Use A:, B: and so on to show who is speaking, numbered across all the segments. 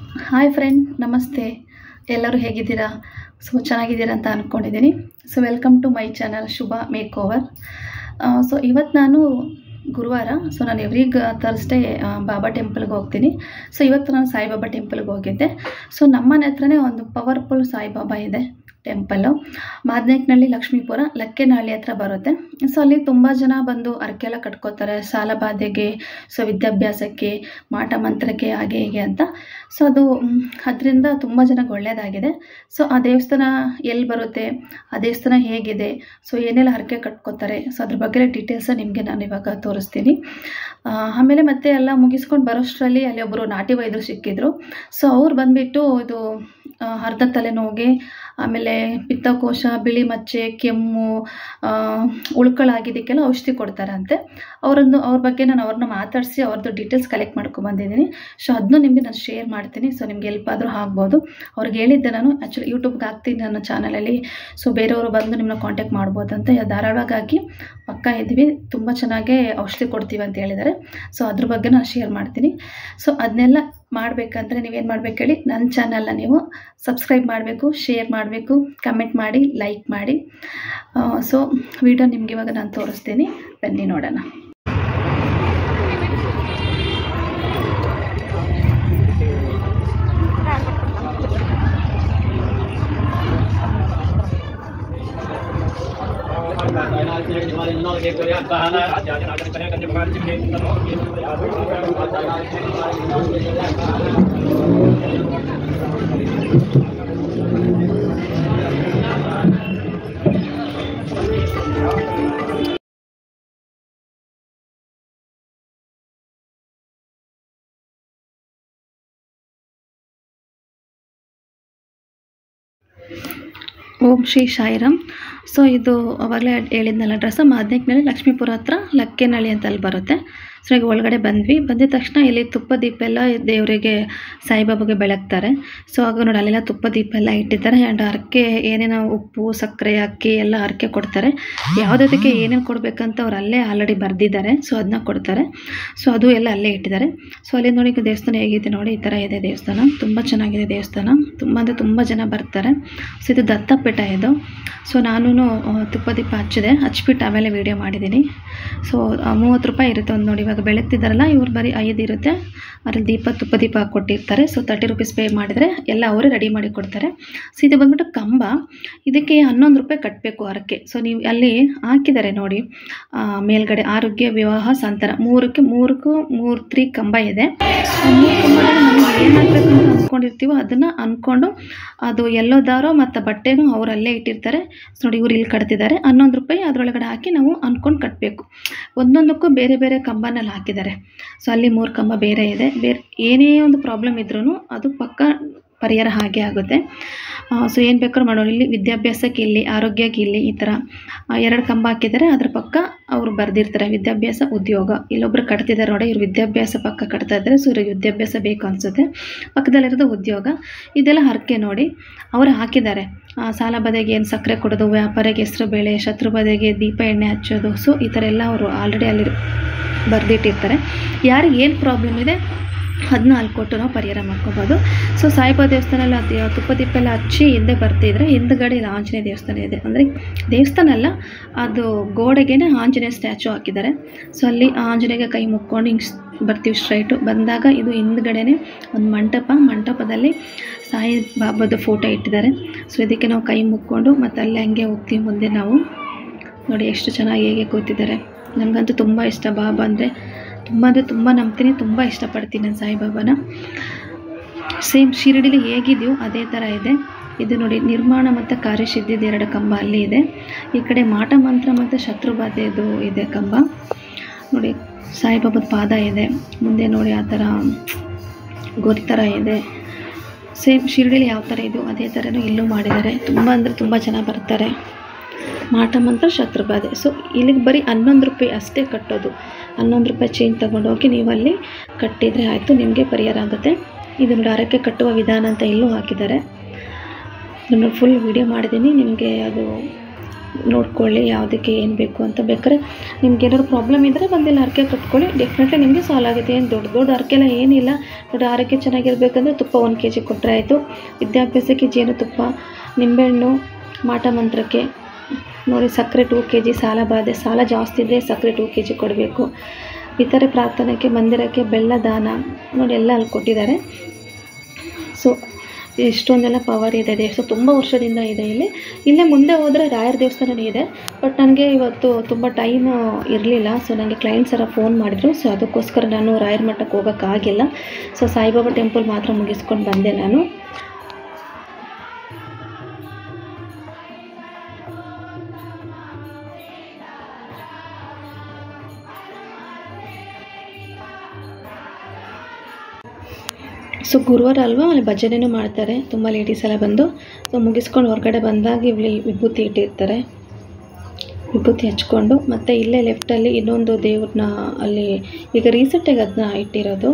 A: Hi friend ನಮಸ್ತೆ ಎಲ್ಲರೂ ಹೇಗಿದ್ದೀರಾ ಸೊ ಚೆನ್ನಾಗಿದ್ದೀರಾ ಅಂತ ಅಂದ್ಕೊಂಡಿದ್ದೀನಿ so welcome to my channel Shubha makeover so ಇವತ್ತು ನಾನು ಗುರುವಾರ ಸೊ ನಾನು ಎವ್ರಿ ತರ್ಸ್ಡೇ ಬಾಬಾ ಟೆಂಪಲ್ಗೆ ಹೋಗ್ತೀನಿ ಸೊ ಇವತ್ತು ನಾನು ಸಾಯಿಬಾಬಾ ಟೆಂಪಲ್ಗೆ ಹೋಗಿದ್ದೆ ಸೊ ನಮ್ಮನೆ ಹತ್ರನೇ ಒಂದು ಪವರ್ಫುಲ್ ಸಾಯಿಬಾಬಾ ಇದೆ ಟೆಂಪಲ್ಲು ಮಾದನೇಕ್ನಳ್ಳಿ ಲಕ್ಷ್ಮೀಪುರ ಲಕ್ಕೆನಹಳ್ಳಿ ಹತ್ರ ಬರುತ್ತೆ ಸೊ ಅಲ್ಲಿ ತುಂಬ ಜನ ಬಂದು ಹರಕೆಲ್ಲ ಕಟ್ಕೋತಾರೆ ಸಾಲ ಬಾಧೆಗೆ ಸೊ ವಿದ್ಯಾಭ್ಯಾಸಕ್ಕೆ ಮಾಟ ಮಂತ್ರಕ್ಕೆ ಹಾಗೆ ಹೀಗೆ ಅಂತ ಸೊ ಅದು ಅದರಿಂದ ತುಂಬ ಜನಕ್ಕೆ ಒಳ್ಳೆಯದಾಗಿದೆ ಸೊ ಆ ದೇವಸ್ಥಾನ ಎಲ್ಲಿ ಬರುತ್ತೆ ಆ ದೇವಸ್ಥಾನ ಹೇಗಿದೆ ಸೊ ಏನೆಲ್ಲ ಹರಕೆ ಕಟ್ಕೋತಾರೆ ಸೊ ಅದ್ರ ಬಗ್ಗೆ ಡೀಟೇಲ್ಸ ನಿಮಗೆ ನಾನು ಇವಾಗ ತೋರಿಸ್ತೀನಿ ಆ, ಆಮೇಲೆ ಮತ್ತೆ ಎಲ್ಲ ಮುಗಿಸ್ಕೊಂಡು ಬರೋಷ್ಟರಲ್ಲಿ ಅಲ್ಲಿ ಒಬ್ಬರು ನಾಟಿ ವೈದ್ಯರು ಸಿಕ್ಕಿದ್ರು ಸೊ ಅವ್ರು ಬಂದುಬಿಟ್ಟು ಇದು ಆ, ಅರ್ಧ ತಲೆನೋವಿಗೆ ಆಮೇಲೆ ಪಿತ್ತಕೋಶ ಬಿಳಿ ಮಚ್ಚೆ ಕೆಮ್ಮು ಆ, ಉಳ್ಕಳಾಗಿದ್ದಕ್ಕೆಲ್ಲ ಔಷಧಿ ಕೊಡ್ತಾರಂತೆ ಅವರೊಂದು ಅವ್ರ ಬಗ್ಗೆ ನಾನು ಅವ್ರನ್ನ ಮಾತಾಡಿಸಿ ಅವ್ರದ್ದು ಡೀಟೇಲ್ಸ್ ಕಲೆಕ್ಟ್ ಮಾಡ್ಕೊಂಬಂದಿದ್ದೀನಿ ಸೊ ಅದನ್ನು ನಿಮಗೆ ನಾನು ಶೇರ್ ಮಾಡ್ತೀನಿ ಸೊ ನಿಮ್ಗೆ ಹೆಲ್ಪ್ ಆದರೂ ಆಗ್ಬೋದು ಅವ್ರಿಗೆ ಹೇಳಿದ್ದೆ ನಾನು ಆ್ಯಕ್ಚುಲಿ ಯೂಟ್ಯೂಬ್ಗೆ ಹಾಕ್ತೀನಿ ನನ್ನ ಚಾನಲಲ್ಲಿ ಸೊ ಬೇರೆಯವರು ಬಂದು ನಿಮ್ಮನ್ನ ಕಾಂಟ್ಯಾಕ್ಟ್ ಮಾಡ್ಬೋದು ಅಂತ ಧಾರಾಳವಾಗಿ ಹಾಕಿ ಪಕ್ಕ ಇದ್ವಿ ತುಂಬ ಚೆನ್ನಾಗೇ ಔಷಧಿ ಕೊಡ್ತೀವಿ ಅಂತ ಹೇಳಿದ್ದಾರೆ ಸೊ ಅದ್ರ ಬಗ್ಗೆ ನಾನು ಶೇರ್ ಮಾಡ್ತೀನಿ ಸೊ ಅದನ್ನೆಲ್ಲ ಮಾಡಬೇಕಂದ್ರೆ ನೀವೇನು ಮಾಡ್ಬೇಕು ಹೇಳಿ ನನ್ನ ಚಾನಲ್ನ ನೀವು ಸಬ್ಸ್ಕ್ರೈಬ್ ಮಾಡಬೇಕು ಶೇರ್ ಮಾಡಬೇಕು ಕಮೆಂಟ್ ಮಾಡಿ ಲೈಕ್ ಮಾಡಿ ಸೊ ವಿಡಿಯೋ ನಿಮ್ಗೆ ಇವಾಗ ನಾನು ತೋರಿಸ್ತೀನಿ ಬನ್ನಿ ನೋಡೋಣ ಓಂ ಶ್ರೀ ಸಾಯಿರಾಮ್ ಸೊ ಇದು ಅವಾಗಲೇ ಹೇಳಿದ್ನಲ್ಲ ಡ್ರೆಸ್ ಮಾದನೇಕ್ನಲ್ಲಿ ಲಕ್ಷ್ಮೀಪುರ ಹತ್ರ ಲಕ್ಕೆನಹಳ್ಳಿ ಅಂತ ಅಲ್ಲಿ ಬರುತ್ತೆ ಸೊ ಈಗ ಒಳಗಡೆ ಬಂದ್ವಿ ಬಂದಿದ ತಕ್ಷಣ ಇಲ್ಲಿ ತುಪ್ಪ ದೀಪ ಎಲ್ಲ ದೇವರಿಗೆ ಸಾಯಿಬಾಬಾಗೆ ಬೆಳಗ್ತಾರೆ ಸೊ ಆಗ ನೋಡಿ ಅಲ್ಲೆಲ್ಲ ತುಪ್ಪ ದೀಪ ಎಲ್ಲ ಇಟ್ಟಿದ್ದಾರೆ ಆ್ಯಂಡ್ ಹರಕೆ ಏನೇನೋ ಉಪ್ಪು ಸಕ್ಕರೆ ಅಕ್ಕಿ ಎಲ್ಲ ಹರಕೆ ಕೊಡ್ತಾರೆ ಯಾವುದಕ್ಕೆ ಏನೇನು ಕೊಡಬೇಕಂತ ಅವ್ರು ಅಲ್ಲೇ ಆಲ್ರೆಡಿ ಬರೆದಿದ್ದಾರೆ ಸೊ ಅದನ್ನ ಕೊಡ್ತಾರೆ ಸೊ ಅದು ಎಲ್ಲ ಅಲ್ಲೇ ಇಟ್ಟಿದ್ದಾರೆ ಸೊ ಅಲ್ಲಿ ನೋಡಿ ಈಗ ದೇವಸ್ಥಾನ ಹೇಗಿದೆ ನೋಡಿ ಈ ಥರ ಇದೆ ದೇವಸ್ಥಾನ ತುಂಬ ಚೆನ್ನಾಗಿದೆ ದೇವಸ್ಥಾನ ತುಂಬ ಅಂದರೆ ತುಂಬ ಜನ ಬರ್ತಾರೆ ಸೊ ಇದು ದತ್ತಪೀಠ ಇದು ಸೊ ನಾನು ತುಪ್ಪ ದೀಪ ಹಚ್ಚಿದೆ ಹಚ್ಬಿಟ್ಟು ಆಮೇಲೆ ವೀಡಿಯೋ ಮಾಡಿದ್ದೀನಿ ಸೊ ಮೂವತ್ತು ರೂಪಾಯಿ ಇರುತ್ತೆ ಒಂದು ನೋಡಿ ಇವಾಗ ಬೆಳಗ್ತಿದ್ದಾರಲ್ಲ ಇವ್ರು ಬರೀ ಐದು ಇರುತ್ತೆ ಅದ್ರಲ್ಲಿ ದೀಪ ತುಪ್ಪ ದೀಪ ಕೊಟ್ಟಿರ್ತಾರೆ ಸೊ ತರ್ಟಿ ರುಪೀಸ್ ಪೇ ಮಾಡಿದರೆ ಎಲ್ಲ ಅವರೇ ರೆಡಿ ಮಾಡಿ ಕೊಡ್ತಾರೆ ಸೊ ಇದು ಬಂದ್ಬಿಟ್ಟು ಕಂಬ ಇದಕ್ಕೆ ಹನ್ನೊಂದು ರೂಪಾಯಿ ಕಟ್ಟಬೇಕು ಹರಕೆ ಸೊ ನೀವು ಅಲ್ಲಿ ಹಾಕಿದ್ದಾರೆ ನೋಡಿ ಆ, ಮೇಲ್ಗಡೆ ಆರೋಗ್ಯ ವಿವಾಹ ಸಂತಾನ ಮೂರಕ್ಕೆ ಮೂರಕ್ಕೂ ಮೂರು ತ್ರೀ ಕಂಬ ಇದೆ ಆ ಮೂರು ಕಂಬದಲ್ಲಿ ನಾವು ಏನು ಹಾಕ್ಬೇಕು ಅಂತ ಅಂದ್ಕೊಂಡಿರ್ತೀವೋ ಅದನ್ನು ಅಂದ್ಕೊಂಡು ಅದು ಎಲ್ಲೋ ದಾರೋ ಮತ್ತು ಬಟ್ಟೆನೂ ಅವ್ರು ಅಲ್ಲೇ ಇಟ್ಟಿರ್ತಾರೆ ಸೊ ನೋಡಿ ಇವ್ರು ಇಲ್ಲಿ ಕಟ್ತಿದ್ದಾರೆ ಹನ್ನೊಂದು ರೂಪಾಯಿ ಅದರೊಳಗಡೆ ಹಾಕಿ ನಾವು ಅಂದ್ಕೊಂಡು ಕಟ್ಟಬೇಕು ಒಂದೊಂದಕ್ಕೂ ಬೇರೆ ಬೇರೆ ಕಂಬನಲ್ಲಿ ಹಾಕಿದ್ದಾರೆ ಸೊ ಅಲ್ಲಿ ಮೂರು ಕಂಬ ಬೇರೆ ಇದೆ ಬೇರೆ ಏನೇ ಒಂದು ಪ್ರಾಬ್ಲಮ್ ಇದ್ರೂ ಅದು ಪಕ್ಕ ಪರಿಹಾರ ಹಾಗೆ ಆಗುತ್ತೆ ಸೊ ಏನು ಬೇಕಾದ್ರೂ ಮಾಡೋರು ಇಲ್ಲಿ ವಿದ್ಯಾಭ್ಯಾಸಕ್ಕೆ ಇಲ್ಲಿ ಆರೋಗ್ಯಕ್ಕೆ ಇಲ್ಲಿ ಈ ಥರ ಆ, ಎರಡು ಕಂಬ ಹಾಕಿದ್ದಾರೆ ಅದ್ರ ಪಕ್ಕ ಅವರು ಬರೆದಿರ್ತಾರೆ ವಿದ್ಯಾಭ್ಯಾಸ ಉದ್ಯೋಗ ಇಲ್ಲೊಬ್ರು ಕಟ್ತಿದ್ದಾರೆ ನೋಡಿ ಇವ್ರು ವಿದ್ಯಾಭ್ಯಾಸ ಪಕ್ಕ ಕಟ್ತಾ ಇದ್ದಾರೆ ಸೊ ಇವ್ರಿಗೆ ವಿದ್ಯಾಭ್ಯಾಸ ಬೇಕು ಅನಿಸುತ್ತೆ ಪಕ್ಕದಲ್ಲಿರೋದು ಉದ್ಯೋಗ ಇದೆಲ್ಲ ಹರಕೆ ನೋಡಿ ಅವರು ಹಾಕಿದ್ದಾರೆ ಆ, ಸಾಲ ಬದೆಗೆ ಏನು ಸಕ್ಕರೆ ಕೊಡೋದು ವ್ಯಾಪಾರಕ್ಕೆ ಹೆಸರು ಬೇಳೆ ಶತ್ರು ಬದೆಗೆ ದೀಪ ಎಣ್ಣೆ ಹಚ್ಚೋದು ಸೊ ಈ ಥರ ಎಲ್ಲ ಅವರು ಆಲ್ರೆಡಿ ಅಲ್ಲಿ ಬರೆದಿಟ್ಟಿರ್ತಾರೆ ಯಾರಿಗೆ ಏನು ಪ್ರಾಬ್ಲಮ್ ಇದೆ ಅದನ್ನ ಅಲ್ಲಿ ಕೊಟ್ಟು ನಾವು ಪರಿಹಾರ ಮಾಡ್ಕೋಬೋದು ಸೊ ಸಾಯಿಬಾ ದೇವಸ್ಥಾನ ಎಲ್ಲ ದೇ- ತುಪ್ಪ ದೀಪ ಎಲ್ಲ ಹಚ್ಚಿ ಹಿಂದೆ ಬರ್ತಿದ್ರೆ ಹಿಂದ್ಗಡೆ ಇಲ್ಲಿ ಆಂಜನೇಯ ದೇವಸ್ಥಾನ ಇದೆ ಅಂದರೆ ದೇವಸ್ಥಾನ ಅಲ್ಲ ಅದು ಗೋಡೆಗೇನೆ ಆಂಜನೇಯ ಸ್ಟ್ಯಾಚು ಹಾಕಿದ್ದಾರೆ ಸೊ ಅಲ್ಲಿ ಆಂಜನೇಯಗೆ ಕೈ ಮುಕ್ಕೊಂಡು ಹಿಂಗೆ ಬರ್ತೀವಿ ಸ್ಟ್ರೈಟು ಬಂದಾಗ ಇದು ಹಿಂದ್ಗಡೆನೆ ಒಂದು ಮಂಟಪ ಮಂಟಪದಲ್ಲಿ ಸಾಯಿ ಬಾಬಾದ ಫೋಟೋ ಇಟ್ಟಿದ್ದಾರೆ ಸೊ ಇದಕ್ಕೆ ನಾವು ಕೈ ಮುಕ್ಕೊಂಡು ಮತ್ತು ಅಲ್ಲಿ ಹಂಗೆ ಹೋಗ್ತೀವಿ ಮುಂದೆ ನಾವು ನೋಡಿ ಎಷ್ಟು ಚೆನ್ನಾಗಿ ಹೇಗೆ ಕೂತಿದ್ದಾರೆ ನನಗಂತೂ ತುಂಬ ಇಷ್ಟ ಬಾಬಾ ಅಂದರೆ ತುಂಬ ಅಂದರೆ ತುಂಬ ನಂಬ್ತೀನಿ ತುಂಬ ಇಷ್ಟಪಡ್ತೀನಿ ನಾನು ಸಾಯಿಬಾಬಾನ ಸೇಮ್ ಶಿರಡಿಲಿ ಹೇಗಿದೆಯೋ ಅದೇ ಥರ ಇದೆ ಇದು ನೋಡಿ ನಿರ್ಮಾಣ ಮತ್ತು ಕಾರ್ಯಸಿದ್ಧಿದು ಎರಡು ಕಂಬ ಅಲ್ಲಿ ಇದೆ ಈ ಕಡೆ ಮಾಟ ಮಂತ್ರ ಮತ್ತು ಶತ್ರುಬಾಧೆದು ಇದೆ ಕಂಬ ನೋಡಿ ಸಾಯಿಬಾಬಾದ ಪಾದ ಇದೆ ಮುಂದೆ ನೋಡಿ ಆ ಥರ ಗೋರಿ ಥರ ಇದೆ ಸೇಮ್ ಶಿರಡಿಲಿ ಯಾವ ಥರ ಇದೆಯೋ ಅದೇ ಥರನೂ ಇಲ್ಲೂ ಮಾಡಿದ್ದಾರೆ ತುಂಬ ಅಂದರೆ ತುಂಬ ಜನ ಬರ್ತಾರೆ ಮಾಟ ಮಂತ್ರ ಶತ್ರುಬಾಧೆ ಸೊ ಇಲ್ಲಿಗೆ ಬರೀ ಹನ್ನೊಂದು ರೂಪಾಯಿ ಅಷ್ಟೇ ಕಟ್ಟೋದು ಹನ್ನೊಂದು ರೂಪಾಯಿ ಚೇಂಜ್ ತೊಗೊಂಡೋಗಿ ನೀವು ಅಲ್ಲಿ ಕಟ್ಟಿದರೆ ಆಯಿತು ನಿಮಗೆ ಪರಿಹಾರ ಆಗುತ್ತೆ ಇದು ನೋಡಿ ಹರಕೆ ಕಟ್ಟುವ ವಿಧಾನ ಅಂತ ಇಲ್ಲೂ ಹಾಕಿದ್ದಾರೆ ನಾನು ಫುಲ್ ವಿಡಿಯೋ ಮಾಡಿದ್ದೀನಿ ನಿಮಗೆ ಅದು ನೋಡ್ಕೊಳ್ಳಿ ಯಾವುದಕ್ಕೆ ಏನು ಬೇಕು ಅಂತ ಬೇಕಾದ್ರೆ ನಿಮ್ಗೆ ಏನಾದ್ರು ಪ್ರಾಬ್ಲಮ್ ಇದ್ದರೆ ಬಂದಿಲ್ಲ ಹರಕೆ ಕಟ್ಕೊಳ್ಳಿ ಡೆಫಿನೆಟ್ಲಿ ನಿಮಗೆ ಸಾಲ್ವ್ ಆಗುತ್ತೆ ಏನು ದೊಡ್ಡ ದೊಡ್ಡ ಹರಕೆಲ್ಲ ಏನಿಲ್ಲ ನೋಡಿ ಆರೋಗ್ಯ ಚೆನ್ನಾಗಿರ್ಬೇಕಂದ್ರೆ ತುಪ್ಪ ಒಂದು ಕೆ ಜಿ ಕೊಟ್ಟರೆ ಆಯಿತು ವಿದ್ಯಾಭ್ಯಾಸಕ್ಕೆ ಜೇನುತುಪ್ಪ ನಿಂಬೆಹಣ್ಣು ಮಾಟ ಮಂತ್ರಕ್ಕೆ ನೋಡಿ ಸಕ್ಕರೆ ಟೂ ಕೆ ಜಿ ಸಾಲ ಬಾಧೆ ಸಾಲ ಜಾಸ್ತಿ ಇದ್ದರೆ ಸಕ್ಕರೆ ಟೂ ಕೆ ಜಿ ಕೊಡಬೇಕು ಇತರೆ ಪ್ರಾರ್ಥನೆಗೆ ಮಂದಿರಕ್ಕೆ ಬೆಲ್ಲ ದಾನ ನೋಡಿ ಎಲ್ಲ ಅಲ್ಲಿ ಕೊಟ್ಟಿದ್ದಾರೆ ಸೊ ಇಷ್ಟೊಂದೆಲ್ಲ ಪವರ್ ಇದೆ ದೇವಸ್ಥಾನ ತುಂಬ ವರ್ಷದಿಂದ ಇದೆ ಇಲ್ಲಿ ಇಲ್ಲೇ ಮುಂದೆ ಹೋದರೆ ರಾಯರ ದೇವಸ್ಥಾನನೇ ಇದೆ ಬಟ್ ನನಗೆ ಇವತ್ತು ತುಂಬ ಟೈಮು ಇರಲಿಲ್ಲ ಸೊ ನನಗೆ ಕ್ಲೈಂಟ್ಸ್ ಎಲ್ಲ ಫೋನ್ ಮಾಡಿದ್ರು ಸೊ ಅದಕ್ಕೋಸ್ಕರ ನಾನು ರಾಯರ ಮಠಕ್ಕೆ ಹೋಗೋಕ್ಕಾಗಿಲ್ಲ ಸೊ ಸಾಯಿಬಾಬಾ ಟೆಂಪಲ್ ಮಾತ್ರ ಮುಗಿಸ್ಕೊಂಡು ಬಂದೆ ನಾನು ಸೊ ಗುರುವಾರ ಅಲ್ವಾ ಅಲ್ಲಿ ಭಜನೆನೂ ಮಾಡ್ತಾರೆ ತುಂಬ ಲೇಡೀಸ್ ಎಲ್ಲ ಬಂದು ಸೊ ಮುಗಿಸ್ಕೊಂಡು ಹೊರಗಡೆ ಬಂದಾಗ ಇಲ್ಲಿ ವಿಭೂತಿ ಇಟ್ಟಿರ್ತಾರೆ ವಿಭೂತಿ ಹಚ್ಕೊಂಡು ಮತ್ತು ಇಲ್ಲೇ ಲೆಫ್ಟಲ್ಲಿ ಇನ್ನೊಂದು ದೇವ್ರನ್ನ ಅಲ್ಲಿ ಈಗ ರೀಸೆಂಟಾಗಿ ಅದನ್ನ ಇಟ್ಟಿರೋದು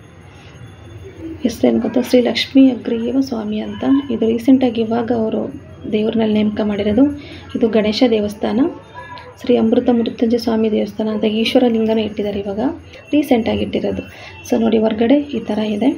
A: ಹೆಸರೇನು ಗೊತ್ತಾ ಶ್ರೀ ಲಕ್ಷ್ಮೀ ಅಗ್ರೀವ ಸ್ವಾಮಿ ಅಂತ ಇದು ರೀಸೆಂಟಾಗಿ ಇವಾಗ ಅವರು ದೇವ್ರನ್ನಲ್ಲಿ ನೇಮಕ ಮಾಡಿರೋದು ಇದು ಗಣೇಶ ದೇವಸ್ಥಾನ ಶ್ರೀ ಅಮೃತ ಮೃತ್ಯುಂಜಯ ಸ್ವಾಮಿ ದೇವಸ್ಥಾನ ಅಂತ ಈಶ್ವರ ಲಿಂಗನೂ ಇಟ್ಟಿದ್ದಾರೆ ಇವಾಗ ರೀಸೆಂಟಾಗಿ ಇಟ್ಟಿರೋದು ಸೊ ನೋಡಿ ಹೊರಗಡೆ ಈ ಥರ ಇದೆ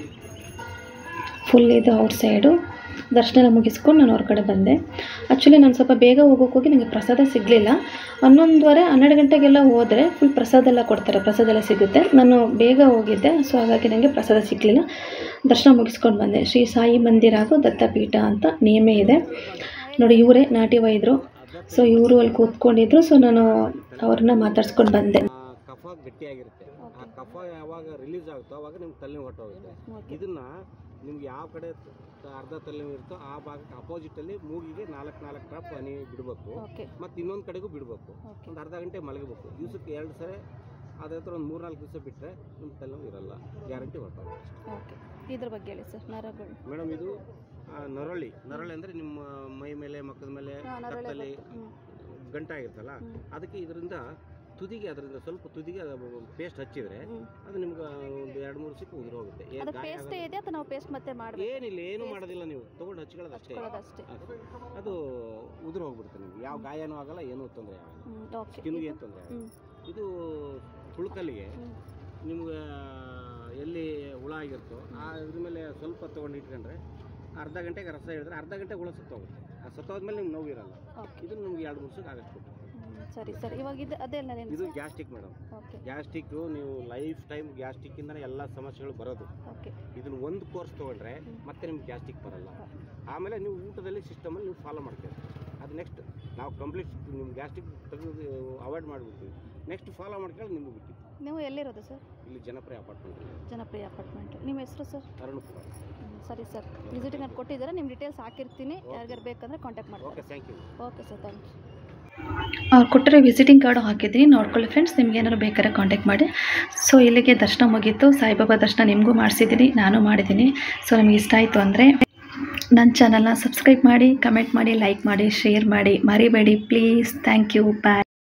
A: ಫುಲ್ ಇದು ಔಟ್ ಸೈಡು ದರ್ಶನ ಮುಗಿಸ್ಕೊಂಡು ನಾನು ಹೊರಗಡೆ ಬಂದೆ ಆ್ಯಕ್ಚುಲಿ ನಾನು ಸ್ವಲ್ಪ ಬೇಗ ಹೋಗೋಕೆ ಹೋಗಿ ನನಗೆ ಪ್ರಸಾದ ಸಿಗಲಿಲ್ಲ ಹನ್ನೊಂದುವರೆ ಹನ್ನೆರಡು ಗಂಟೆಗೆಲ್ಲ ಹೋದರೆ ಫುಲ್ ಪ್ರಸಾದ ಎಲ್ಲ ಕೊಡ್ತಾರೆ ಪ್ರಸಾದ ಎಲ್ಲ ಸಿಗುತ್ತೆ ನಾನು ಬೇಗ ಹೋಗಿದ್ದೆ ಸೊ ಹಾಗಾಗಿ ನನಗೆ ಪ್ರಸಾದ ಸಿಗಲಿಲ್ಲ ದರ್ಶನ ಮುಗಿಸ್ಕೊಂಡು ಬಂದೆ ಶ್ರೀ ಸಾಯಿ ಮಂದಿರ ಹಾಗೂ ದತ್ತಪೀಠ ಅಂತ ನೇಮೇ ಇದೆ ನೋಡಿ ಇವರೇ ನಾಟಿ ವೈದ್ಯರು ಸೊ ಇವರು ಅಲ್ಲಿ ಕೂತ್ಕೊಂಡಿದ್ರು ಸೊ ನಾನು ಅವ್ರನ್ನ ಮಾತಾಡ್ಸ್ಕೊಂಡು ಬಂದೆ
B: ಆ ಕಫ ಗಟ್ಟಿಯಾಗಿರುತ್ತೆ ಆ ಕಫ ಯಾವಾಗ ರಿಲೀಸ್ ಆಗುತ್ತೋ ಅವಾಗ ನಿಮ್ಗೆ ತಲೆನೋವು ಹೊಟ್ಟೋಗುತ್ತೆ ಇದನ್ನ ನಿಮ್ಗೆ ಯಾವ ಕಡೆ ತ- ಅರ್ಧ ತಲೆನೋವು ಇರುತ್ತೋ ಆ ಭಾಗಕ್ಕೆ ಅಪೋಸಿಟ್ ಅಲ್ಲಿ ಮೂಗಿಗೆ ನಾಲ್ಕು ನಾಲ್ಕು ಡ್ರಾಪ್ ಹನಿ ಬಿಡಬೇಕು
A: ಓಕೆ
B: ಮತ್ತು ಇನ್ನೊಂದು ಕಡೆಗೂ ಬಿಡಬೇಕು
A: ಓಕೆ
B: ಒಂದು ಅರ್ಧ ಗಂಟೆ ಮಲಗಬೇಕು ದಿವಸಕ್ಕೆ ಎರಡು ಸರಿ ಅದೇ ಥರ ಒಂದು ಮೂರ್ನಾಲ್ಕು ದಿವಸ ಬಿಟ್ಟರೆ ನಿಮ್ಮ ತಲೆನೋವು ಇರಲ್ಲ ಗ್ಯಾರಂಟಿ ಹೊರಟೋಗುತ್ತೆ
A: ಓಕೆ ಇದ್ರ ಬಗ್ಗೆ ಹೇಳಿ ಸರ್ ನರಗಳು
B: ಮೇಡಮ್ ಇದು ಆ, ನರಳಿ ನರಳಿ ಅಂದರೆ ನಿಮ್ಮ ಮೈ ಮೇಲೆ ಮಕ್ಕದ ಮೇಲೆ ಕತ್ತಲ್ಲಿ ಗಂಟಾಗಿರ್ತಲ್ಲ ಅದಕ್ಕೆ ಇದರಿಂದ ತುದಿಗೆ ಅದರಿಂದ ಸ್ವಲ್ಪ ತುದಿಗೆ ಪೇಸ್ಟ್ ಹಚ್ಚಿದ್ರೆ ಅದು ನಿಮ್ಗೆ ಒಂದು ಎರಡು ಮೂರು ಸಿಕ್ಕ ಉದುರು ಹೋಗುತ್ತೆ ಏನ್
A: ಅದು
B: ಗಾಯ
A: ಪೇಸ್ಟ್
B: ಆಗಲ್ಲ.
A: ಇದೆ ಅಥವಾ ನಾವು ಪೇಸ್ಟ್ ಮತ್ತೆ ಮಾಡಬೇಕು
B: ಏನಿಲ್ಲ ಏನು ಮಾಡೋದಿಲ್ಲ ನೀವು ತಗೊಂಡು ಹಚ್ಕೊಳ್ಳೋದು ಅಷ್ಟೇ
A: ಹಚ್ಕೊಳ್ಳೋದಷ್ಟೇ
B: ಅದು. ಅದು ಉದುರು ಹೋಗ್ಬಿಡುತ್ತೆ ನಿಮ್ಗೆ ಯಾವ ಗಾಯನೂ ಆಗಲ್ಲ ಏನೂ ತೊಂದರೆ ಆಗಲ್ಲ
A: ಹ್ಞೂ ಓಕೆ
B: ಸ್ಕಿನ್ಗೆ ಏನು ತೊಂದರೆ ಆಗಲ್ಲ
A: ಹ್ಞೂ
B: ಇದು ಹುಳುಕಲ್ಲಿಗೆ
A: ಹ್ಮ್.
B: ನಿಮ್ಗೆ ಎಲ್ಲಿ ಹುಳ ಆಗಿರುತ್ತೋ ಆ ಇದ್ರ ಮೇಲೆ ಸ್ವಲ್ಪ ತೊಗೊಂಡು ಇಟ್ಕೊಂಡ್ರೆ ಅರ್ಧ ಗಂಟೆಗೆ ರಸ ಹಿಡಿದ್ರೆ ಅರ್ಧ ಗಂಟೆ ಹುಳ ಸತ್ತೋಗುತ್ತೆ ಆ ಸತ್ತೋದ್ಮೇಲೆ ನಿಮ್ಗೆ ನೋವು ಇರಲ್ಲ
A: ಓಕೆ
B: ಇದು ನಿಮ್ಗೆ ಎರಡು ಮೂರು ಸಲ ಆಗಷ್ಟು
A: ಸರಿ ಸರಿ ಇವಾಗ ಇದು ಅದೆಲ್ಲ
B: ಇದು ಗ್ಯಾಸ್ಟ್ರಿಕ್ ಮೇಡಮ್
A: ಓಕೆ
B: ಗ್ಯಾಸ್ಟ್ರಿಕ್ಕು ನೀವು ಲೈಫ್ ಟೈಮ್ ಗ್ಯಾಸ್ಟ್ರಿಕ್ಕಿಂದನೇ ಎಲ್ಲ ಸಮಸ್ಯೆಗಳು ಬರೋದು
A: ಓಕೆ
B: ಇದನ್ನ ಒಂದು ಕೋರ್ಸ್ ತೊಗೊಂಡ್ರೆ
A: ಹ್ಮ್.
B: ಮತ್ತೆ ನಿಮ್ಗೆ ಗ್ಯಾಸ್ಟ್ರಿಕ್ ಬರಲ್ಲ ಆಮೇಲೆ ನೀವು ಊಟದಲ್ಲಿ ಸಿಸ್ಟಮಲ್ಲಿ ನೀವು ಫಾಲೋ ಮಾಡ್ತೀರಿ ಅದು ನೆಕ್ಸ್ಟ್ ನಾವು ಕಂಪ್ಲೀಟ್ ನಿಮ್ಮ ಗ್ಯಾಸ್ಟ್ರಿಕ್ ತೆಗೆದು ಅವಾಯ್ಡ್ ಮಾಡಿಬಿಡ್ತೀವಿ ನೆಕ್ಸ್ಟ್ ಫಾಲೋ ಮಾಡ್ಕೊಂಡು ನಿಮ್ಗೆ ಬಿಟ್ಟು
A: ನೀವು ಎಲ್ಲಿರೋದು ಸರ್
B: ಇಲ್ಲಿ ಜನಪ್ರಿಯ ಅಪಾರ್ಟ್ಮೆಂಟ್
A: ಜನಪ್ರಿಯ ಅಪಾರ್ಟ್ಮೆಂಟ್ ನಿಮ್ಮ ಹೆಸರು ಸರ್
B: ಅರುಣಪುರ
A: ಸರಿ ಸರ್ ವಿಸಿಟಿಂಗ್ ಕಾರ್ಡ್ ಕೊಟ್ಟಿದ್ದಾರೆ ನಿಮ್ಮ ಡೀಟೇಲ್ಸ್ ಹಾಕಿರ್ತೀನಿ ಯಾರಿಗಾರು ಬೇಕಂದ್ರೆ ಕಾಂಟ್ಯಾಕ್ಟ್ ಮಾಡಿ
B: okay thank you
A: okay sir thank you
C: ಅವ್ರು ಕೊಟ್ಟಿರೋ ವಿಸಿಟಿಂಗ್ ಕಾರ್ಡು ಹಾಕಿದ್ದೀನಿ ನೋಡ್ಕೊಳ್ಳಿ ಫ್ರೆಂಡ್ಸ್ ನಿಮ್ಗೆ ಏನಾದ್ರು ಬೇಕಾದ್ರೆ ಕಾಂಟ್ಯಾಕ್ಟ್ ಮಾಡಿ ಸೊ ಇಲ್ಲಿಗೆ ದರ್ಶನ ಮುಗೀತು ಸಾಯಿಬಾಬಾ ದರ್ಶನ ನಿಮಗೂ ಮಾಡಿಸಿದ್ದೀನಿ ನಾನು ಮಾಡಿದ್ದೀನಿ ಸೊ ನಿಮ್ಗೆ ಇಷ್ಟ ಆಯಿತು ಅಂದರೆ ನನ್ನ ಚಾನಲ್ನ ಸಬ್ಸ್ಕ್ರೈಬ್ ಮಾಡಿ ಕಮೆಂಟ್ ಮಾಡಿ ಲೈಕ್ ಮಾಡಿ ಶೇರ್ ಮಾಡಿ ಮರಿಬೇಡಿ ಪ್ಲೀಸ್ ಥ್ಯಾಂಕ್ ಯು ಬಾಯ್